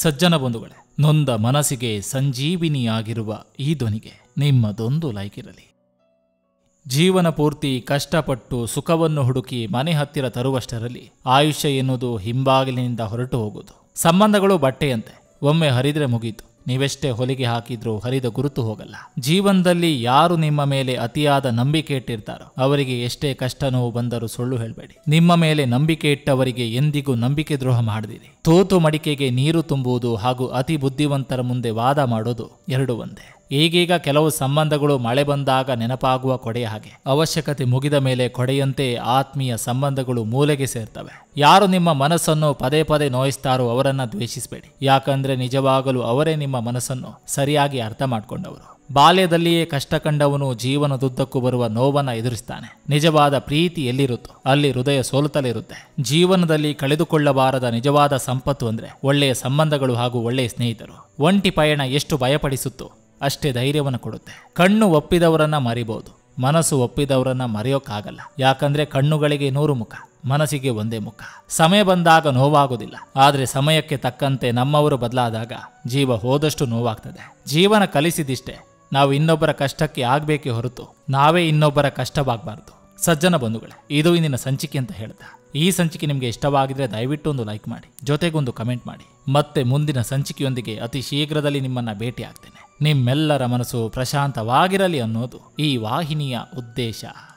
ಸಜ್ಜನ ಬಂಧುಗಳೇ ನೊಂದ ಮನಸ್ಸಿಗೆ ಸಂಜೀವಿನಿಯಾಗಿರುವ ಈ ಧ್ವನಿಗೆ ನಿಮ್ಮದೊಂದು ಲೈಕ್ ಇರಲಿ ಜೀವನ ಪೂರ್ತಿ ಕಷ್ಟಪಟ್ಟು ಸುಖವನ್ನು ಹುಡುಕಿ ಮನೆ ಹತ್ತಿರ ತರುವಷ್ಟರಲ್ಲಿ ಆಯುಷ್ಯ ಎನ್ನುವುದು ಹಿಂಬಾಗಿಲಿನಿಂದ ಹೊರಟು ಹೋಗುವುದು ಸಂಬಂಧಗಳು ಬಟ್ಟೆಯಂತೆ ಒಮ್ಮೆ ಹರಿದ್ರೆ ಮುಗೀತು ನೀವೆಷ್ಟೇ ಹೊಲಿಗೆ ಹಾಕಿದ್ರೂ ಹರಿದ ಗುರುತು ಹೋಗಲ್ಲ ಜೀವನದಲ್ಲಿ ಯಾರು ನಿಮ್ಮ ಮೇಲೆ ಅತಿಯಾದ ನಂಬಿಕೆ ಇಟ್ಟಿರ್ತಾರೋ ಅವರಿಗೆ ಎಷ್ಟೇ ಕಷ್ಟ ನೋವು ಬಂದರೂ ಸುಳ್ಳು ಹೇಳಬೇಡಿ ನಿಮ್ಮ ಮೇಲೆ ನಂಬಿಕೆ ಇಟ್ಟವರಿಗೆ ಎಂದಿಗೂ ನಂಬಿಕೆ ದ್ರೋಹ ಮಾಡದಿರಿ ತೋತು ಮಡಿಕೆಗೆ ನೀರು ತುಂಬುವುದು ಹಾಗೂ ಅತಿ ಬುದ್ಧಿವಂತರ ಮುಂದೆ ವಾದ ಮಾಡೋದು ಎರಡು ಒಂದೇ ಈಗೀಗ ಕೆಲವು ಸಂಬಂಧಗಳು ಮಳೆ ಬಂದಾಗ ನೆನಪಾಗುವ ಕೊಡೆಯ ಹಾಗೆ ಅವಶ್ಯಕತೆ ಮುಗಿದ ಮೇಲೆ ಕೊಡೆಯಂತೆ ಆತ್ಮೀಯ ಸಂಬಂಧಗಳು ಮೂಲೆಗೆ ಸೇರ್ತವೆ ಯಾರು ನಿಮ್ಮ ಮನಸ್ಸನ್ನು ಪದೇ ಪದೇ ನೋಯಿಸ್ತಾರೋ ಅವರನ್ನ ದ್ವೇಷಿಸಬೇಡಿ ಯಾಕಂದ್ರೆ ನಿಜವಾಗಲೂ ಅವರೇ ನಿಮ್ಮ ಮನಸ್ಸನ್ನು ಸರಿಯಾಗಿ ಅರ್ಥ ಮಾಡ್ಕೊಂಡವರು ಬಾಲ್ಯದಲ್ಲಿಯೇ ಕಷ್ಟ ಕಂಡವನು ಜೀವನದುದ್ದಕ್ಕೂ ಬರುವ ನೋವನ್ನ ಎದುರಿಸ್ತಾನೆ ನಿಜವಾದ ಪ್ರೀತಿ ಎಲ್ಲಿರುತ್ತೋ ಅಲ್ಲಿ ಹೃದಯ ಸೋಲುತ್ತಲಿರುತ್ತೆ ಜೀವನದಲ್ಲಿ ಕಳೆದುಕೊಳ್ಳಬಾರದ ನಿಜವಾದ ಸಂಪತ್ತು ಅಂದ್ರೆ ಒಳ್ಳೆಯ ಸಂಬಂಧಗಳು ಹಾಗೂ ಒಳ್ಳೆಯ ಸ್ನೇಹಿತರು ಒಂಟಿ ಪಯಣ ಎಷ್ಟು ಭಯಪಡಿಸುತ್ತೋ ಅಷ್ಟೇ ಧೈರ್ಯವನ್ನು ಕೊಡುತ್ತೆ ಕಣ್ಣು ಒಪ್ಪಿದವರನ್ನ ಮರಿಬಹುದು ಮನಸ್ಸು ಒಪ್ಪಿದವರನ್ನ ಮರೆಯೋಕ್ಕಾಗಲ್ಲ ಯಾಕಂದ್ರೆ ಕಣ್ಣುಗಳಿಗೆ ನೂರು ಮುಖ ಮನಸ್ಸಿಗೆ ಒಂದೇ ಮುಖ ಸಮಯ ಬಂದಾಗ ನೋವಾಗೋದಿಲ್ಲ ಆದ್ರೆ ಸಮಯಕ್ಕೆ ತಕ್ಕಂತೆ ನಮ್ಮವರು ಬದಲಾದಾಗ ಜೀವ ಹೋದಷ್ಟು ನೋವಾಗ್ತದೆ ಜೀವನ ಕಲಿಸಿದಿಷ್ಟೇ ನಾವು ಇನ್ನೊಬ್ಬರ ಕಷ್ಟಕ್ಕೆ ಆಗ್ಬೇಕೇ ಹೊರತು ನಾವೇ ಇನ್ನೊಬ್ಬರ ಕಷ್ಟವಾಗಬಾರ್ದು ಸಜ್ಜನ ಬಂಧುಗಳೇ ಇದು ಇಂದಿನ ಸಂಚಿಕೆ ಅಂತ ಹೇಳ್ತಾ ಈ ಸಂಚಿಕೆ ನಿಮಗೆ ಇಷ್ಟವಾಗಿದ್ರೆ ದಯವಿಟ್ಟು ಒಂದು ಲೈಕ್ ಮಾಡಿ ಜೊತೆಗೊಂದು ಕಮೆಂಟ್ ಮಾಡಿ ಮತ್ತೆ ಮುಂದಿನ ಸಂಚಿಕೆಯೊಂದಿಗೆ ಅತಿ ಶೀಘ್ರದಲ್ಲಿ ನಿಮ್ಮನ್ನ ಭೇಟಿ ಆಗ್ತೇನೆ ನಿಮ್ಮೆಲ್ಲರ ಮನಸ್ಸು ಪ್ರಶಾಂತವಾಗಿರಲಿ ಅನ್ನೋದು ಈ ವಾಹಿನಿಯ ಉದ್ದೇಶ